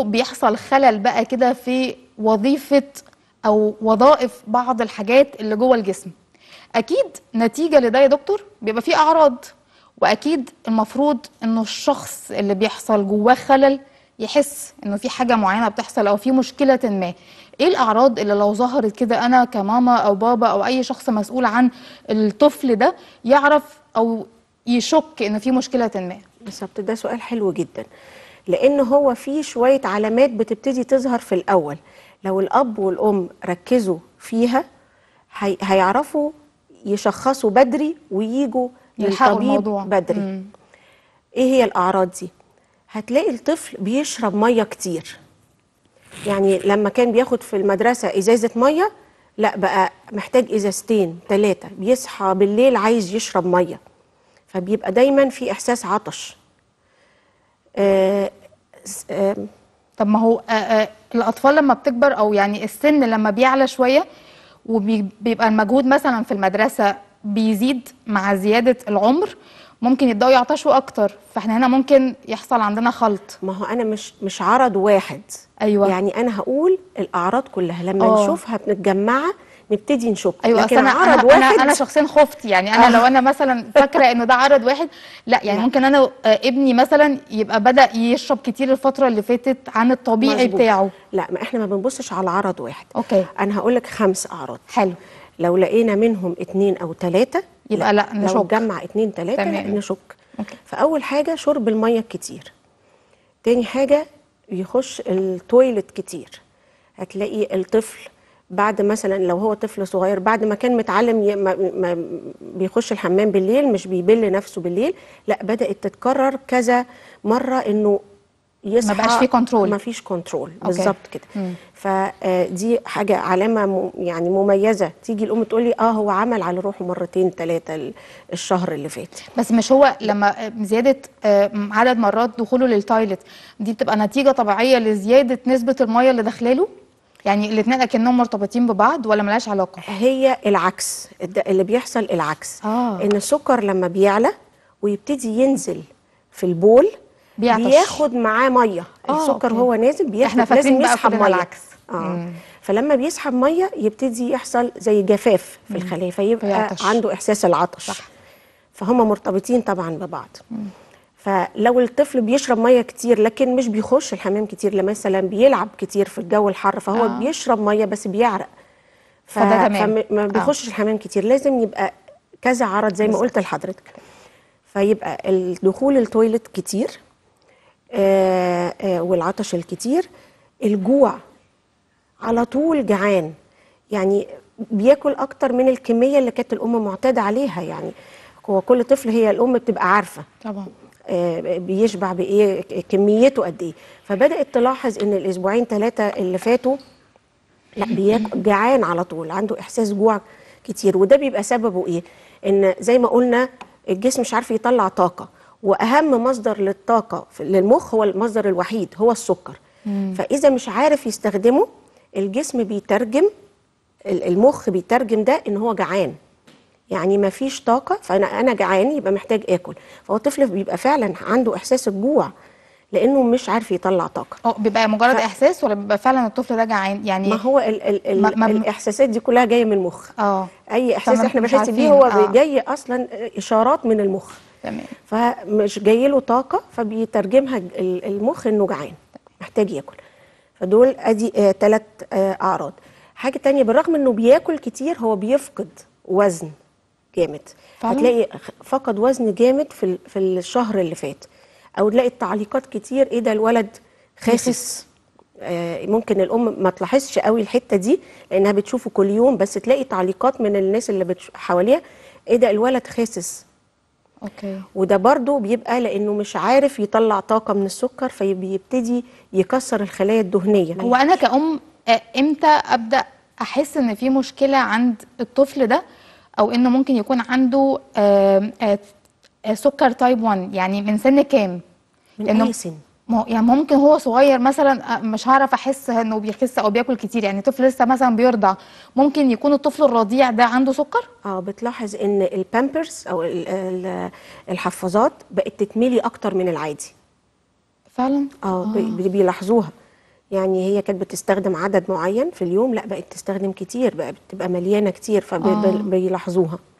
انه بيحصل خلل بقى كده في وظيفه او وظائف بعض الحاجات اللي جوه الجسم اكيد نتيجه لده يا دكتور بيبقى فيه اعراض واكيد المفروض انه الشخص اللي بيحصل جواه خلل يحس انه في حاجه معينه بتحصل او في مشكله ما ايه الاعراض اللي لو ظهرت كده انا كماما او بابا او اي شخص مسؤول عن الطفل ده يعرف او يشك انه في مشكله ما بالظبط ده سؤال حلو جدا لان هو في شويه علامات بتبتدي تظهر في الاول لو الاب والام ركزوا فيها هي هيعرفوا يشخصوا بدري ويجوا يلحقوا للطبيب الموضوع. بدري مم. ايه هي الاعراض دي هتلاقي الطفل بيشرب ميه كتير يعني لما كان بياخد في المدرسه ازازه ميه لا بقى محتاج ازازتين ثلاثه بيصحى بالليل عايز يشرب ميه فبيبقى دايما في احساس عطش آه س- آه طب ما هو آه آه الاطفال لما بتكبر او يعني السن لما بيعلى شويه وبيبقى المجهود مثلا في المدرسه بيزيد مع زياده العمر ممكن يبداوا يعطشوا اكتر فاحنا هنا ممكن يحصل عندنا خلط ما هو انا مش مش عرض واحد ايوه يعني انا هقول الاعراض كلها لما آه. نشوفها متجمعه نبتدي نشك ايوه لكن اصل انا عرض انا واحد انا, أنا شخصيا خفت يعني انا آه. لو انا مثلا فاكره انه ده عرض واحد لا يعني لا. ممكن انا آه، ابني مثلا يبقى بدا يشرب كتير الفتره اللي فاتت عن الطبيعي مظبوط. بتاعه لا ما احنا ما بنبصش على عرض واحد اوكي انا هقول لك خمس اعراض حلو لو لقينا منهم اتنين او ثلاثه يبقى لا، لو نشك. اتجمع اتنين ثلاثه لا تمام. نشك اوكي فاول حاجه شرب الميه كتير تاني حاجه يخش التويلت كتير هتلاقي الطفل بعد مثلا لو هو طفل صغير بعد ما كان متعلم ي- ما ما بيخش الحمام بالليل مش بيبل نفسه بالليل لا بدات تتكرر كذا مره انه يصحى بقاش فيه كنترول. ما فيش كنترول أوكي. بالظبط كده مم. فدي حاجه علامه م- يعني مميزه تيجي الام تقول لي اه هو عمل على روحه مرتين ثلاثه الشهر اللي فات بس مش هو لما زيادة آه، عدد مرات دخوله للتايلت دي بتبقى نتيجة طبيعية لزيادة نسبة المية اللي داخلاله؟ يعني الاتنين أكنهم مرتبطين ببعض ولا ملهاش علاقة؟ هي العكس الد- اللي بيحصل العكس آه. ان السكر لما بيعلى ويبتدي ينزل في البول بيعطش. بياخد معاه ميه آه، السكر أوكي. هو نازل بياخد إحنا فاكرين لازم بقى يسحب كلنا ميه العكس. اه مم. فلما بيسحب ميه يبتدي يحصل زي جفاف في الخليه فيبقى فيعطش. عنده احساس العطش صح. فهم مرتبطين طبعا ببعض فلو الطفل بيشرب ميه كتير لكن مش بيخش الحمام كتير لما مثلا بيلعب كتير في الجو الحر فهو آه. آه. بيشرب ميه بس بيعرق ف... فده تمام. فما آه. بيخشش الحمام كتير لازم يبقى كذا عرض زي ما قلت لحضرتك فيبقى الدخول التويلت كتير آه آه والعطش الكتير الجوع على طول جعان يعني بياكل اكتر من الكميه اللي كانت الام معتاده عليها يعني هو كل طفل هي الام بتبقى عارفه طبعا آه، بيشبع بايه كميته قد ايه فبدات تلاحظ ان الاسبوعين ثلاثه اللي فاتوا لا بياكل جعان على طول عنده احساس جوع كتير وده بيبقى سببه ايه ان زي ما قلنا الجسم مش عارف يطلع طاقه واهم مصدر للطاقه في- للمخ هو المصدر الوحيد هو السكر فاذا مش عارف يستخدمه الجسم بيترجم ال- المخ بيترجم ده ان هو جعان يعني ما فيش طاقه فانا انا جعان يبقى محتاج اكل فهو الطفل بيبقى فعلا عنده احساس الجوع لانه مش عارف يطلع طاقه اه بيبقى مجرد ف- احساس ولا بيبقى فعلا الطفل ده جعان يعني ما هو ال ال ال ما- ما- الاحساسات دي كلها جايه من المخ اه اي احساس فما- احنا مش بنحس بيه عارفين، هو آه. جاي اصلا اشارات من المخ تمام فمش جاي له طاقه فبيترجمها ال- المخ انه جعان محتاج ياكل فدول ادي آه ثلاث آه اعراض حاجه تانية بالرغم انه بياكل كتير هو بيفقد وزن جامد فعلاً؟ هتلاقي خ- فقد وزن جامد في ال- في الشهر اللي فات او تلاقي التعليقات كتير ايه ده الولد خاسس آه، ممكن الام ما تلاحظش قوي الحته دي لانها بتشوفه كل يوم بس تلاقي تعليقات من الناس اللي بتش- حواليها ايه ده الولد خاسس اوكي وده برضو بيبقى لانه مش عارف يطلع طاقه من السكر فبيبتدي يكسر الخلايا الدهنيه هو انا كأم آه، امتى ابدا احس ان في مشكله عند الطفل ده او انه ممكن يكون عنده آه، آه، آه، سكر تايب 1 يعني من سن كام من لأنه- اي سن ما هو- يعني ممكن هو صغير مثلا آه، مش هعرف احس انه بيخس او بياكل كتير يعني طفل لسه مثلا بيرضع ممكن يكون الطفل الرضيع ده عنده سكر اه بتلاحظ ان البامبرز او ال- ال- الحفاظات بقت تتملي اكتر من العادي فعلا اه بي- بيلاحظوها يعني هي كانت بتستخدم عدد معين في اليوم لا بقت تستخدم كتير بقى بتبقى مليانه كتير آه. فبيلاحظوها